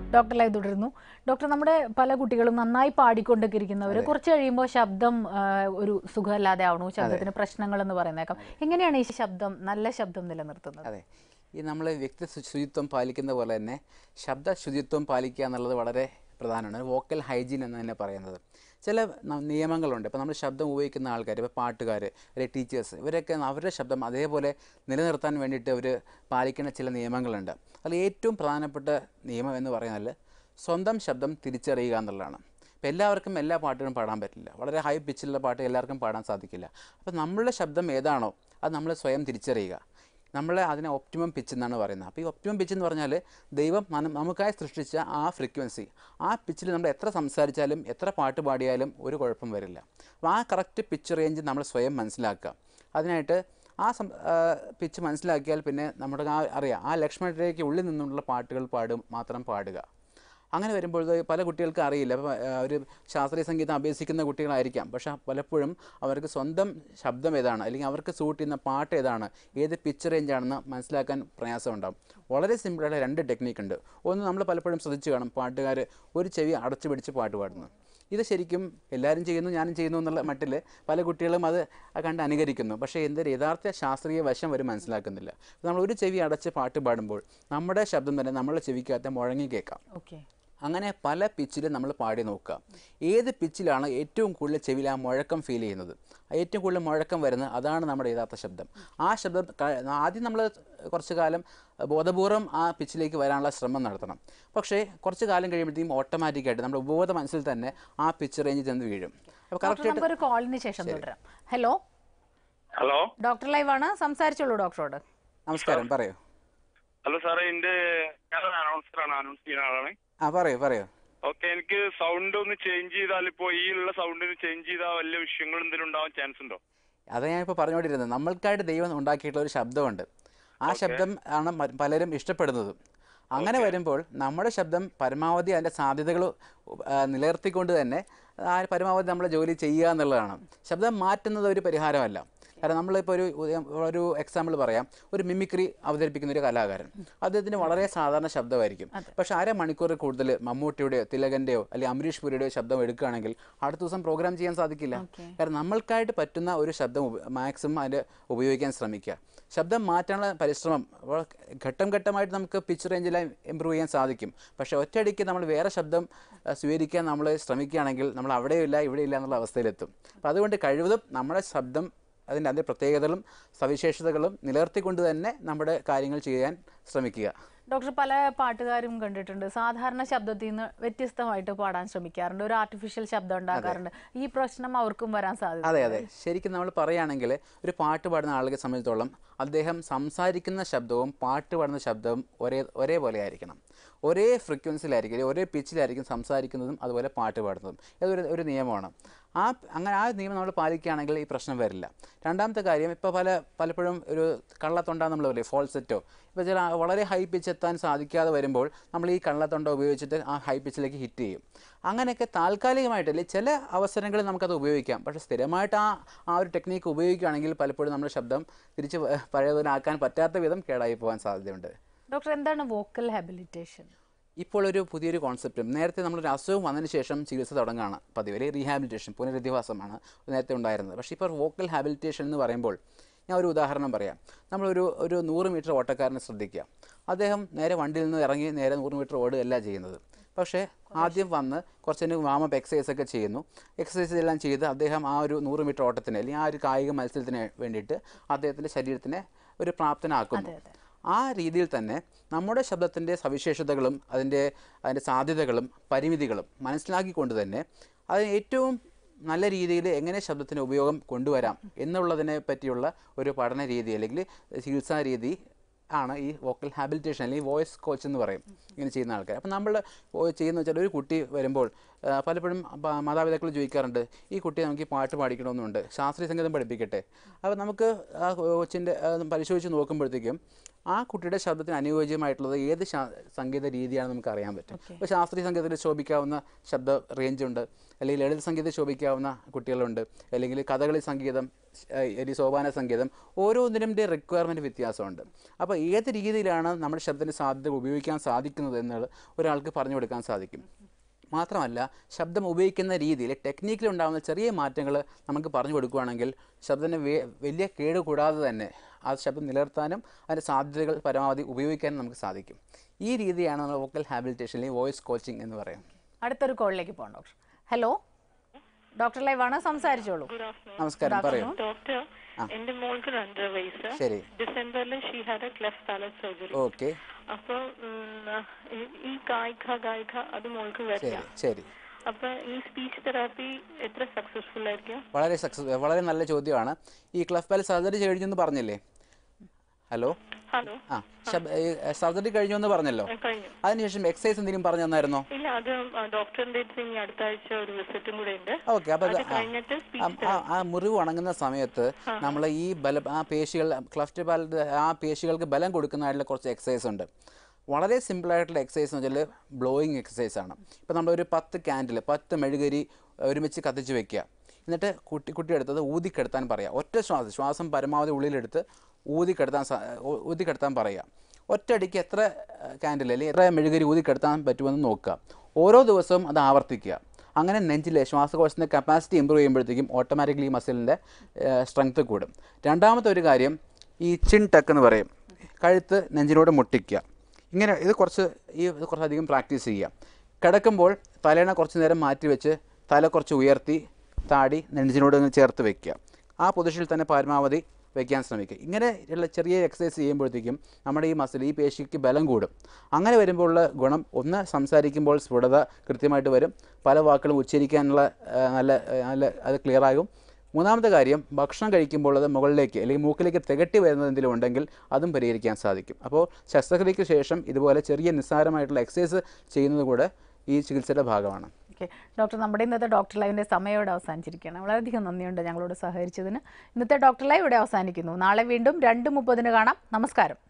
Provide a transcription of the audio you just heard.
doctor live തുടരുന്നു doctor നമ്മുടെ പല കുട്ടികളും നന്നായി പാടിക്കൊണ്ടൊക്കെ ഇരിക്കുന്നവർ കുറച്ച് കഴിയുമ്പോൾ ശബ്ദം ആ, ഒരു സുഖമല്ലാതെ ആവണു ശബ്ദത്തിന് പ്രശ്നങ്ങൾ എന്ന് പറയുന്നേക്കാം എങ്ങനെയാണ് ഈ ശബ്ദം നല്ല ശബ്ദം നിലനിർത്തുന്നത് അതെ ഈ നമ്മൾ വ്യക്തി ശു- ശുചിത്വം പാലിക്കുന്ന പോലെ തന്നെ ശബ്ദ ശുചിത്വം പാലിക്കുക എന്നുള്ളത് വളരെ പ്രധാനമാണ് വോക്കൽ ഹൈജീൻ എന്ന് തന്നെ പറയുന്നത് ചില ന- നിയമങ്ങളുണ്ട് ഇപ്പോൾ നമ്മൾ ശബ്ദം ഉപയോഗിക്കുന്ന ആൾക്കാർ ഇപ്പോൾ പാട്ടുകാർ അല്ലെങ്കിൽ ടീച്ചേഴ്സ് ഇവരൊക്കെ അവരുടെ ശബ്ദം അതേപോലെ നിലനിർത്താൻ വേണ്ടിയിട്ട് അവർ പാലിക്കുന്ന ചില നിയമങ്ങളുണ്ട് അതിൽ ഏറ്റവും പ്രധാനപ്പെട്ട നിയമം എന്ന് പറയുന്നത് സ്വന്തം ശബ്ദം തിരിച്ചറിയുക എന്നുള്ളതാണ് ഇപ്പോൾ എല്ലാവർക്കും എല്ലാ പാട്ടുകളും പാടാൻ പറ്റില്ല വളരെ ഹൈ പിച്ചിലുള്ള പാട്ട് എല്ലാവർക്കും പാടാൻ സാധിക്കില്ല അപ്പോൾ നമ്മളുടെ ശബ്ദം ഏതാണോ അത് നമ്മൾ സ്വയം തിരിച്ചറിയുക നമ്മൾ അതിനെ ഒപ്റ്റിമം പിച്ച് എന്നാണ് പറയുന്നത് അപ്പോൾ ഈ ഒപ്റ്റിമം പിച്ച് എന്ന് പറഞ്ഞാൽ ദൈവം മന- നമുക്കായി സൃഷ്ടിച്ച ആ ഫ്രീക്വൻസി ആ പിച്ചിൽ നമ്മൾ എത്ര സംസാരിച്ചാലും എത്ര പാട്ട് പാടിയാലും ഒരു കുഴപ്പം വരില്ല അപ്പോൾ ആ കറക്റ്റ് പിച്ച് റേഞ്ച് നമ്മൾ സ്വയം മനസ്സിലാക്കുക അതിനായിട്ട് ആ സം പിച്ച് മനസ്സിലാക്കിയാൽ പിന്നെ നമ്മുടെ ആ അറിയാം ആ ലക്ഷ്മണരേഖയ്ക്ക് ഉള്ളിൽ നിന്നുള്ള പാട്ടുകൾ പാടും മാത്രം പാടുക അങ്ങനെ വരുമ്പോൾ ഇത് പല കുട്ടികൾക്ക് അറിയില്ല അപ്പോൾ അവർ ശാസ്ത്രീയ സംഗീതം അഭ്യസിക്കുന്ന കുട്ടികളായിരിക്കാം പക്ഷേ പലപ്പോഴും അവർക്ക് സ്വന്തം ശബ്ദം ഏതാണ് അല്ലെങ്കിൽ അവർക്ക് സൂട്ട് ചെയ്യുന്ന പാട്ട് ഏതാണ് ഏത് പിച്ച് റേഞ്ച് ആണെന്ന് മനസ്സിലാക്കാൻ പ്രയാസമുണ്ടാകും വളരെ സിമ്പിളായിട്ട് രണ്ട് ടെക്നിക്ക് ഉണ്ട് ഒന്ന് നമ്മൾ പലപ്പോഴും ശ്രദ്ധിച്ചു കാണും പാട്ടുകാർ ഒരു ചെവി അടച്ചു പിടിച്ച് പാട്ട് പാടുന്നു ഇത് ശരിക്കും എല്ലാവരും ചെയ്യുന്നു ഞാനും ചെയ്യുന്നു എന്നുള്ള മട്ടിൽ പല കുട്ടികളും അത് കണ്ട് അനുകരിക്കുന്നു പക്ഷേ എന്തൊരു യഥാർത്ഥ ശാസ്ത്രീയ വശം അവർ മനസ്സിലാക്കുന്നില്ല നമ്മൾ ഒരു ചെവി അടച്ച് പാട്ട് പാടുമ്പോൾ നമ്മുടെ ശബ്ദം തന്നെ നമ്മളെ ചെവിക്കകത്ത് മുഴങ്ങി കേൾക്കാം ഓക്കെ അങ്ങനെ പല പിച്ചിലും നമ്മൾ പാടി നോക്കുക ഏത് പിച്ചിലാണ് ഏറ്റവും കൂടുതൽ ചെവിയിൽ ആ മുഴക്കം ഫീൽ ചെയ്യുന്നത് ഏറ്റവും കൂടുതൽ മുഴക്കം വരുന്നത് അതാണ് നമ്മുടെ യഥാർത്ഥ ശബ്ദം ആ ശബ്ദം ക- ആദ്യം നമ്മൾ കുറച്ച് കാലം ബോധപൂർവം ആ പിച്ചിലേക്ക് വരാനുള്ള ശ്രമം നടത്തണം പക്ഷേ കുറച്ച് കാലം കഴിയുമ്പോഴത്തേക്കും ഓട്ടോമാറ്റിക്കായിട്ട് നമ്മുടെ ഉപബോധ മനസ്സിൽ തന്നെ ആ പിച്ച് റേഞ്ചിൽ ചെന്ന് വീഴും അപ്പോൾ ഡോക്ടർ കറക്റ്റ് നമുക്കൊരു കോളിന് ശേഷം തുടരാം ഹലോ ഹലോ ഡോക്ടർ ലൈവ് ആണ് സംസാരിച്ചോളൂ ഡോക്ടറോട് നമസ്കാരം പറയൂ ഹലോ സാറേ എന്റെ ഞാൻ അനൗൺസറാണ് അനൗൺസ് ചെയ്യുന്ന ആളാണ് ആ പറയൂ പറയൂ ഓക്കെ എനിക്ക് സൗണ്ട് ഒന്ന് ചേഞ്ച് ചെയ്താൽ ഇപ്പോ ഈ ഉള്ള സൗണ്ടിന് ചേഞ്ച് ചെയ്താൽ വലിയ വിഷയങ്ങൾ എന്തെങ്കിലും ഉണ്ടാവാൻ ചാൻസ് ഉണ്ടോ അതാ ഞാനിപ്പോൾ പറഞ്ഞുകൊണ്ടിരുന്നത് നമ്മൾക്കായിട്ട് ദൈവം ഉണ്ടാക്കിയിട്ടുള്ള ഒരു ശബ്ദമുണ്ട് ആ ശബ്ദം ആണ് മ- പലരും ഇഷ്ടപ്പെടുന്നത് അങ്ങനെ വരുമ്പോൾ നമ്മുടെ ശബ്ദം പരമാവധി അതിൻ്റെ സാധ്യതകൾ നിലനിർത്തിക്കൊണ്ട് തന്നെ ആ പരമാവധി നമ്മൾ ജോലി ചെയ്യുക എന്നുള്ളതാണ് ശബ്ദം മാറ്റുന്നത് ഒരു പരിഹാരമല്ല കാരണം നമ്മളിപ്പോൾ ഒരു ഉദാ- ഒരു എക്സാമ്പിൾ പറയാം ഒരു മിമിക്രി അവതരിപ്പിക്കുന്ന ഒരു കലാകാരൻ അദ്ദേഹത്തിന് വളരെ സാധാരണ ശബ്ദമായിരിക്കും പക്ഷെ അരമണിക്കൂർ കൂടുതൽ മമ്മൂട്ടിയുടെയോ തിലകൻ്റെയോ അല്ലെങ്കിൽ അമരീഷ് പുരിയുടെയോ ശബ്ദം എടുക്കുകയാണെങ്കിൽ അടുത്ത ദിവസം പ്രോഗ്രാം ചെയ്യാൻ സാധിക്കില്ല കാരണം നമ്മൾക്കായിട്ട് പറ്റുന്ന ഒരു ശബ്ദം മാക്സിമം അതിൻ്റെ ഉപയോഗിക്കാൻ ശ്രമിക്കുക ശബ്ദം മാറ്റാനുള്ള പരിശ്രമം അപ്പോൾ ഘട്ടം ഘട്ടമായിട്ട് നമുക്ക് പിച്ച് റേഞ്ചിൽ ഇമ്പ്രൂവ് ചെയ്യാൻ സാധിക്കും പക്ഷേ ഒറ്റയടിക്ക് നമ്മൾ വേറെ ശബ്ദം ആ, സ്വീകരിക്കാൻ നമ്മൾ ശ്രമിക്കുകയാണെങ്കിൽ നമ്മൾ അവിടെയില്ല ഇവിടെയില്ല എന്നുള്ള അവസ്ഥയിലെത്തും അപ്പോൾ അതുകൊണ്ട് കഴിവതും നമ്മുടെ ശബ്ദം അതിൻ്റെ അതിൻ്റെ പ്രത്യേകതകളും സവിശേഷതകളും നിലനിർത്തിക്കൊണ്ട് തന്നെ നമ്മുടെ കാര്യങ്ങൾ ചെയ്യാൻ ശ്രമിക്കുക ഡോക്ടർ പല പാട്ടുകാരും കണ്ടിട്ടുണ്ട് സാധാരണ ശബ്ദത്തിൽ നിന്ന് വ്യത്യസ്തമായിട്ട് പാടാൻ ശ്രമിക്കാറുണ്ട് ഒരു ആർട്ടിഫിഷ്യൽ ശബ്ദം ഉണ്ടാക്കാറുണ്ട് ഈ പ്രശ്നം അവർക്കും വരാൻ സാധ്യത അതെ അതെ ശരിക്കും നമ്മൾ പറയുകയാണെങ്കിൽ ഒരു പാട്ട് പാടുന്ന ആളുകളെ സംബന്ധിച്ചിടത്തോളം അദ്ദേഹം സംസാരിക്കുന്ന ശബ്ദവും പാട്ട് പാടുന്ന ശബ്ദവും ഒരേ ഒരേപോലെ ആയിരിക്കണം ഒരേ ഫ്രീക്വൻസിയിലായിരിക്കും ഒരേ പിച്ചിലായിരിക്കും സംസാരിക്കുന്നതും അതുപോലെ പാട്ട് പാടുന്നതും ഇതൊരു ഒരു നിയമമാണ് ആ അങ്ങനെ ആ നിയമം നമ്മൾ പാലിക്കുകയാണെങ്കിൽ ഈ പ്രശ്നം വരില്ല രണ്ടാമത്തെ കാര്യം ഇപ്പോൾ പല പലപ്പോഴും ഒരു കള്ളത്തൊണ്ട നമ്മൾ പറയും ഫോൾസെറ്റോ ഇപ്പോൾ ചില വളരെ ഹൈ പിച്ച് എത്താൻ സാധിക്കാതെ വരുമ്പോൾ നമ്മൾ ഈ കള്ളത്തൊണ്ട ഉപയോഗിച്ചിട്ട് ആ ഹൈ പിച്ചിലേക്ക് ഹിറ്റ് ചെയ്യും അങ്ങനെയൊക്കെ താൽക്കാലികമായിട്ടല്ലേ ചില അവസരങ്ങളിൽ നമുക്കത് ഉപയോഗിക്കാം പക്ഷേ സ്ഥിരമായിട്ട് ആ ആ ഒരു ടെക്നീക്ക് ഉപയോഗിക്കുകയാണെങ്കിൽ പലപ്പോഴും നമ്മുടെ ശബ്ദം തിരിച്ച് പ- പഴയതുപോലെ ആക്കാൻ പറ്റാത്ത വിധം കേടായി പോകാൻ സാധ്യതയുണ്ട് ഡോക്ടർ എന്താണ് വോക്കൽ ഹാബിലിറ്റേഷൻ ഇപ്പോൾ ഒരു പുതിയൊരു കോൺസെപ്റ്റും നേരത്തെ നമ്മളൊരു അസുഖം വന്നതിന് ശേഷം ചികിത്സ തുടങ്ങുകയാണ് പതിവ് അല്ലെങ്കിൽ റീഹാബിലിറ്റേഷൻ പുനരധിവാസമാണ് നേരത്തെ ഉണ്ടായിരുന്നത് പക്ഷേ ഇപ്പോൾ വോക്കൽ ഹാബിലിറ്റേഷൻ എന്ന് പറയുമ്പോൾ ഞാൻ ഒരു ഉദാഹരണം പറയാം നമ്മളൊരു ഒരു നൂറ് മീറ്റർ ഓട്ടക്കാരനെ ശ്രദ്ധിക്കുക അദ്ദേഹം നേരെ വണ്ടിയിൽ നിന്ന് ഇറങ്ങി നേരെ നൂറ് മീറ്റർ ഓടുകയല്ല ചെയ്യുന്നത് പക്ഷേ ആദ്യം വന്ന് കുറച്ചതിന് വാമപ്പ് എക്സസൈസ് ഒക്കെ ചെയ്യുന്നു എക്സസൈസ് എല്ലാം ചെയ്ത് അദ്ദേഹം ആ ഒരു നൂറ് മീറ്റർ ഓട്ടത്തിന് അല്ലെങ്കിൽ ആ ഒരു കായിക മത്സരത്തിന് വേണ്ടിയിട്ട് അദ്ദേഹത്തിൻ്റെ ശരീരത്തിനെ ഒരു പ്രാപ്തനാക്കുന്നു ആ രീതിയിൽ തന്നെ നമ്മുടെ ശബ്ദത്തിൻ്റെ സവിശേഷതകളും അതിൻ്റെ അതിൻ്റെ സാധ്യതകളും പരിമിതികളും മനസ്സിലാക്കിക്കൊണ്ട് തന്നെ അത് ഏറ്റവും നല്ല രീതിയിൽ എങ്ങനെ ശബ്ദത്തിൻ്റെ ഉപയോഗം കൊണ്ടുവരാം എന്നുള്ളതിനെ പറ്റിയുള്ള ഒരു പഠന രീതി അല്ലെങ്കിൽ ചികിത്സാ രീതി ആണ് ഈ വോക്കൽ ഹാബിലിറ്റേഷൻ അല്ലെങ്കിൽ വോയിസ് കോച്ച് എന്ന് പറയും ഇങ്ങനെ ചെയ്യുന്ന ആൾക്കാർ അപ്പം നമ്മൾ ചെയ്യുന്ന വെച്ചാൽ ഒരു കുട്ടി വരുമ്പോൾ ആ, പലപ്പോഴും പ- മാതാപിതാക്കൾ ചോദിക്കാറുണ്ട് ഈ കുട്ടിയെ നമുക്ക് ഈ പാട്ട് പാടിക്കണമെന്നുണ്ട് ശാസ്ത്രീയ സംഗീതം പഠിപ്പിക്കട്ടെ അപ്പോൾ നമുക്ക് ആ കൊച്ചിൻ്റെ ആ, പരിശോധിച്ച് നോക്കുമ്പോഴത്തേക്കും ആ കുട്ടിയുടെ ശബ്ദത്തിന് അനുയോജ്യമായിട്ടുള്ളത് ഏത് ശാ- സംഗീത രീതിയാണെന്ന് നമുക്ക് അറിയാൻ പറ്റും ഇപ്പോൾ ശാസ്ത്രീയ സംഗീതത്തിൽ ശോഭിക്കാവുന്ന ശബ്ദ റേഞ്ച് ഉണ്ട് അല്ലെങ്കിൽ ലളിത സംഗീതം ശോഭിക്കാവുന്ന കുട്ടികളുണ്ട് അല്ലെങ്കിൽ കഥകളി സംഗീതം ഒരു സോപാന സംഗീതം ഓരോന്നിൻ്റെ റിക്വയർമെൻറ്റ് വ്യത്യാസമുണ്ട് അപ്പോൾ ഏത് രീതിയിലാണ് നമ്മുടെ ശബ്ദത്തിന് സാധ്യത ഉപയോഗിക്കാൻ സാധിക്കുന്നത് എന്നുള്ളത് ഒരാൾക്ക് പറഞ്ഞു കൊടുക്കാൻ സാധിക്കും മാത്രമല്ല ശബ്ദം ഉപയോഗിക്കുന്ന രീതിയിൽ ടെക്നിക്കിൽ ഉണ്ടാകുന്ന ചെറിയ മാറ്റങ്ങൾ നമുക്ക് പറഞ്ഞു കൊടുക്കുകയാണെങ്കിൽ ശബ്ദത്തിന് വേ- വലിയ കേട് കൂടാതെ തന്നെ ആ ശബ്ദം നിലനിർത്താനും അതിൻ്റെ സാധ്യതകൾ പരമാവധി ഉപയോഗിക്കാനും നമുക്ക് സാധിക്കും ഈ രീതിയാണ് നമ്മൾ വോക്കൽ ഹാബിലിറ്റേഷൻ അല്ലെങ്കിൽ വോയിസ് കോച്ചിങ് എന്ന് പറയും അടുത്തൊരു കോളിലേക്ക് പോകാം ഡോക്ടർ ഹലോ ഡോക്ടർ ലൈവാണ് സംസാരിച്ചോളൂ നമസ്കാരം പറയൂ ഡോക്ടർ എന്റെ മോൾക്ക് രണ്ടര വയസ്സ് ശരി ഡിസംബറിൽ she had a cleft palate surgery okay അപ്പൊ ഉം, ഈ- ഈ ഗായിക ഗായിക അത് മോൾക്ക് ശരി വരില്ല ശരി അപ്പൊ ഈ സ്പീച്ച് തെറാപ്പി എത്ര സക്സസ്ഫുൾ ആയിരിക്കും വളരെ സക്സസ് വളരെ നല്ല ചോദ്യമാണ് ഈ ക്ലഫ് പാൽ സർജറി കഴിഞ്ഞു എന്ന് പറഞ്ഞില്ലേ ഹലോ ഹലോ ആ സർജറി കഴിഞ്ഞു എന്ന് പറഞ്ഞല്ലോ കഴിഞ്ഞു അതിനുശേഷം എക്സസൈസ് എന്തെങ്കിലും പറഞ്ഞു തന്നായിരുന്നോ ഇല്ല അത് ഡോക്ടറിന്റെ അടുത്ത് ഇനി അടുത്ത ആഴ്ച ഒരു വിസിറ്റും കൂടെ ഉണ്ട് ഓക്കെ അപ്പോൾ അത് കഴിഞ്ഞിട്ട് ആ, സ്പീച്ച് ആ ആ മുറിവ് ഉണങ്ങുന്ന സമയത്ത് നമ്മൾ ഈ ബല ആ പേശികൾ ക്ലഫ്റ്റ് പാലിൻ്റെ ആ പേശികൾക്ക് ബലം കൊടുക്കുന്നതായിട്ടുള്ള കുറച്ച് എക്സസൈസ് ഉണ്ട് വളരെ സിമ്പിളായിട്ടുള്ള എക്സസൈസ് എന്ന് വെച്ചാൽ ബ്ലോയിങ് എക്സസൈസ് ആണ് ഇപ്പോൾ നമ്മളൊരു പത്ത് ക്യാൻഡിൽ പത്ത് മെഴുകരി ഒരുമിച്ച് കത്തിച്ച് വെക്കുക എന്നിട്ട് കുട്ടി കുട്ടി എടുത്തത് ഊതിക്കെടുത്താൻ പറയുക ഒറ്റ ശ്വാസം ശ്വാസം പരമാവധി ഉള്ളിലെടുത്ത് ഊതിക്കെടുത്താൻ സ- ഊ- ഊതിക്കെടുത്താൻ പറയുക ഒറ്റയടിക്ക് എത്ര ക്യാൻഡിൽ അല്ലെങ്കിൽ എത്ര മെഴുകരി ഊതിക്കെടുത്താൻ പറ്റുമെന്ന് നോക്കുക ഓരോ ദിവസവും അത് ആവർത്തിക്കുക അങ്ങനെ നെഞ്ചിലെ ശ്വാസകോശത്തിൻ്റെ കപ്പാസിറ്റി ഇമ്പ്രൂവ് ചെയ്യുമ്പോഴത്തേക്കും ഓട്ടോമാറ്റിക്കലി ഈ മസിലിൻ്റെ സ്ട്രെങ്ത് കൂടും രണ്ടാമത്തെ ഒരു കാര്യം ഈ ചിൻ ടക്ക് എന്ന് പറയും കഴുത്ത് നെഞ്ചിനോട് മുട്ടിക്കുക ഇങ്ങനെ ഇത് കുറച്ച് ഈ ഇത് കുറച്ചധികം പ്രാക്ടീസ് ചെയ്യുക കിടക്കുമ്പോൾ തലേണ കുറച്ച് നേരം മാറ്റി വെച്ച് തല കുറച്ച് ഉയർത്തി താടി നെഞ്ചിനോട് ഇങ്ങനെ ചേർത്ത് വെക്കുക ആ പൊസിഷനിൽ തന്നെ പരമാവധി വയ്ക്കാൻ ശ്രമിക്കുക ഇങ്ങനെ ഉള്ള ചെറിയ എക്സസൈസ് ചെയ്യുമ്പോഴത്തേക്കും നമ്മുടെ ഈ മസിൽ ഈ പേശിക്ക് ബലം കൂടും അങ്ങനെ വരുമ്പോൾ ഉള്ള ഗുണം ഒന്ന് സംസാരിക്കുമ്പോൾ സ്ഫുടത കൃത്യമായിട്ട് വരും പല വാക്കുകളും ഉച്ചരിക്കാനുള്ള ആ, നല്ല ആ, നല്ല അത് ക്ലിയർ ആകും മൂന്നാമത്തെ കാര്യം ഭക്ഷണം കഴിക്കുമ്പോൾ അത് മുകളിലേക്ക് അല്ലെങ്കിൽ മൂക്കിലേക്ക് തികട്ടി വരുന്നത് എന്തെങ്കിലും ഉണ്ടെങ്കിൽ അതും പരിഹരിക്കാൻ സാധിക്കും അപ്പോൾ ശസ്ത്രക്രിയയ്ക്ക് ശേഷം ഇതുപോലെ ചെറിയ നിസ്സാരമായിട്ടുള്ള എക്സസൈസ് ചെയ്യുന്നത് കൂടെ ഈ ചികിത്സയുടെ ഭാഗമാണ് ഓക്കെ ഡോക്ടർ നമ്മുടെ ഇന്നത്തെ ഡോക്ടർ ലൈവിൻ്റെ സമയം ഇവിടെ അവസാനിച്ചിരിക്കുകയാണ് വളരെയധികം നന്ദിയുണ്ട് ഞങ്ങളോട് സഹകരിച്ചതിന് ഇന്നത്തെ ഡോക്ടർ ലൈവ് ഇവിടെ അവസാനിക്കുന്നു നാളെ വീണ്ടും രണ്ട് മുപ്പതിന് കാണാം നമസ്കാരം